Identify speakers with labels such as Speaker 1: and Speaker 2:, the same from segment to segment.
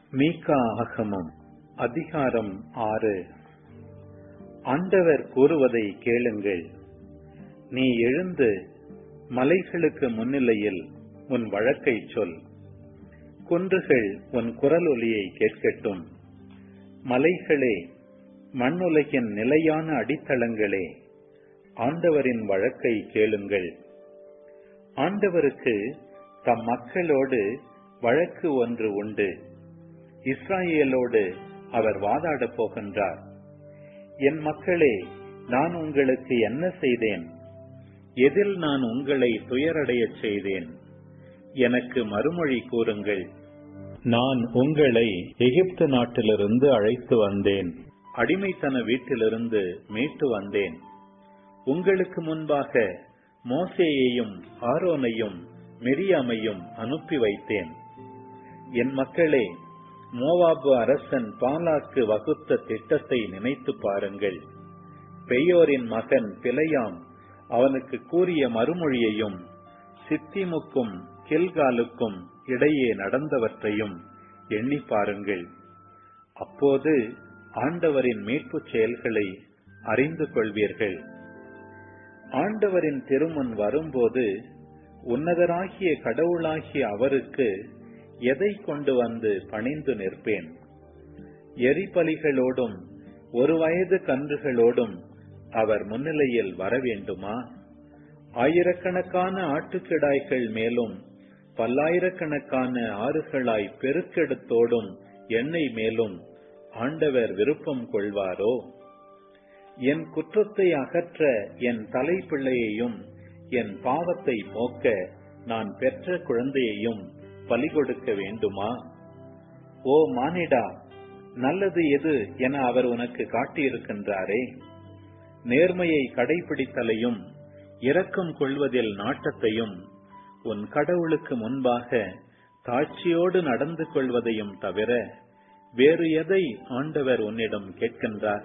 Speaker 1: மீகா ஆகமம் அதிகாரம் ஆறு ஆண்டவர் கூறுவதை கேளுங்கள் நீ எழுந்து மலைகளுக்கு முன்னிலையில் உன் வழக்கை சொல் குன்றுகள் உன் குரல் ஒலியை கேட்கட்டும் மலைகளே மண்ணுலகின் நிலையான அடித்தளங்களே ஆண்டவரின் வழக்கை கேளுங்கள் ஆண்டவருக்கு தம் மக்களோடு வழக்கு ஒன்று உண்டு இஸ்ராயேலோடு அவர் வாதாடப் போகின்றார் என் மக்களே நான் உங்களுக்கு என்ன செய்தேன் எதில் நான் உங்களை துயரடையச் செய்தேன் எனக்கு மறுமொழி கூறுங்கள் நான் உங்களை எகிப்து நாட்டிலிருந்து அழைத்து வந்தேன் அடிமைத்தன வீட்டிலிருந்து மீட்டு வந்தேன் உங்களுக்கு முன்பாக மோசேயையும் ஆரோனையும் மிரியாமையும் அனுப்பி வைத்தேன் என் மக்களே மோவாபு அரசன் பாலாக்கு வகுத்த திட்டத்தை நினைத்து பாருங்கள் பெயோரின் மகன் பிழையாம் அவனுக்கு கூறிய மறுமொழியையும் சித்திமுக்கும் கில்காலுக்கும் இடையே நடந்தவற்றையும் எண்ணி பாருங்கள் அப்போது ஆண்டவரின் மீட்புச் செயல்களை அறிந்து கொள்வீர்கள் ஆண்டவரின் திருமுன் வரும்போது உன்னதராகிய கடவுளாகிய அவருக்கு எதை கொண்டு வந்து பணிந்து நிற்பேன் எரிபலிகளோடும் ஒரு வயது கன்றுகளோடும் அவர் முன்னிலையில் வர வேண்டுமா ஆயிரக்கணக்கான ஆட்டுக்கிடாய்கள் மேலும் பல்லாயிரக்கணக்கான ஆறுகளாய் பெருக்கெடுத்தோடும் எண்ணெய் மேலும் ஆண்டவர் விருப்பம் கொள்வாரோ என் குற்றத்தை அகற்ற என் தலைப்பிள்ளையையும் என் பாவத்தை போக்க நான் பெற்ற குழந்தையையும் பலி கொடுக்க வேண்டுமா ஓ மானிடா நல்லது எது என அவர் உனக்கு காட்டியிருக்கின்றாரே நேர்மையை கடைபிடித்தலையும் இரக்கம் கொள்வதில் நாட்டத்தையும் உன் கடவுளுக்கு முன்பாக தாட்சியோடு நடந்து கொள்வதையும் தவிர வேறு எதை ஆண்டவர் உன்னிடம் கேட்கின்றார்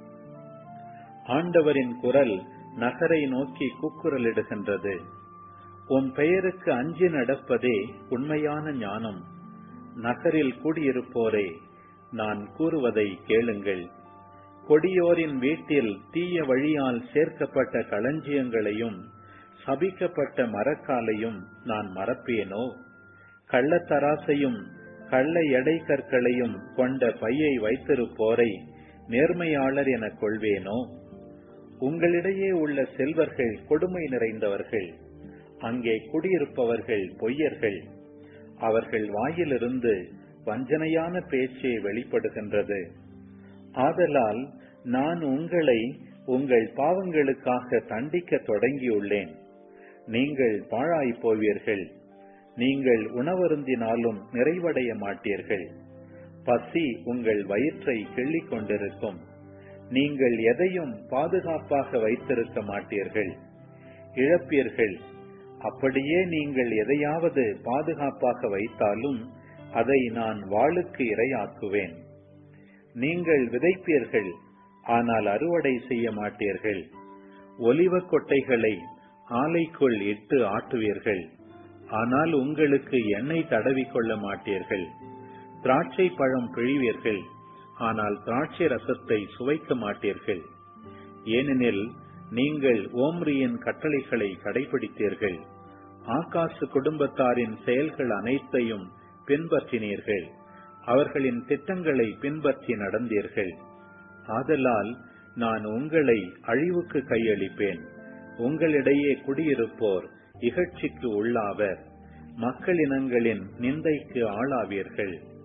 Speaker 1: ஆண்டவரின் குரல் நகரை நோக்கி கூக்குரலிடுகின்றது உன் பெயருக்கு அஞ்சி நடப்பதே உண்மையான ஞானம் நகரில் கூடியிருப்போரே நான் கூறுவதை கேளுங்கள் கொடியோரின் வீட்டில் தீய வழியால் சேர்க்கப்பட்ட களஞ்சியங்களையும் சபிக்கப்பட்ட மரக்காலையும் நான் மறப்பேனோ கள்ளத்தராசையும் கள்ள எடை கற்களையும் கொண்ட பையை வைத்திருப்போரை நேர்மையாளர் எனக் கொள்வேனோ உங்களிடையே உள்ள செல்வர்கள் கொடுமை நிறைந்தவர்கள் அங்கே குடியிருப்பவர்கள் பொய்யர்கள் அவர்கள் வாயிலிருந்து வஞ்சனையான பேச்சே வெளிப்படுகின்றது ஆதலால் நான் உங்களை உங்கள் பாவங்களுக்காக தண்டிக்க தொடங்கியுள்ளேன் நீங்கள் பாழாய் போவீர்கள் நீங்கள் உணவருந்தினாலும் நிறைவடைய மாட்டீர்கள் பசி உங்கள் வயிற்றை கிள்ளிக் கொண்டிருக்கும் நீங்கள் எதையும் பாதுகாப்பாக வைத்திருக்க மாட்டீர்கள் இழப்பீர்கள் அப்படியே நீங்கள் எதையாவது பாதுகாப்பாக வைத்தாலும் அதை நான் வாளுக்கு இரையாக்குவேன் நீங்கள் விதைப்பீர்கள் ஆனால் அறுவடை செய்ய மாட்டீர்கள் ஒலிவ கொட்டைகளை ஆலைக்குள் இட்டு ஆட்டுவீர்கள் ஆனால் உங்களுக்கு எண்ணெய் தடவி கொள்ள மாட்டீர்கள் திராட்சை பழம் பிழிவீர்கள் ஆனால் திராட்சை ரசத்தை சுவைக்க மாட்டீர்கள் ஏனெனில் நீங்கள் ஓம்ரியின் கட்டளைகளை கடைபிடித்தீர்கள் ஆகாசு குடும்பத்தாரின் செயல்கள் அனைத்தையும் பின்பற்றினீர்கள் அவர்களின் திட்டங்களை பின்பற்றி நடந்தீர்கள் ஆதலால் நான் உங்களை அழிவுக்கு கையளிப்பேன் உங்களிடையே குடியிருப்போர் இகழ்ச்சிக்கு உள்ளாவர் மக்களினங்களின் நிந்தைக்கு ஆளாவீர்கள்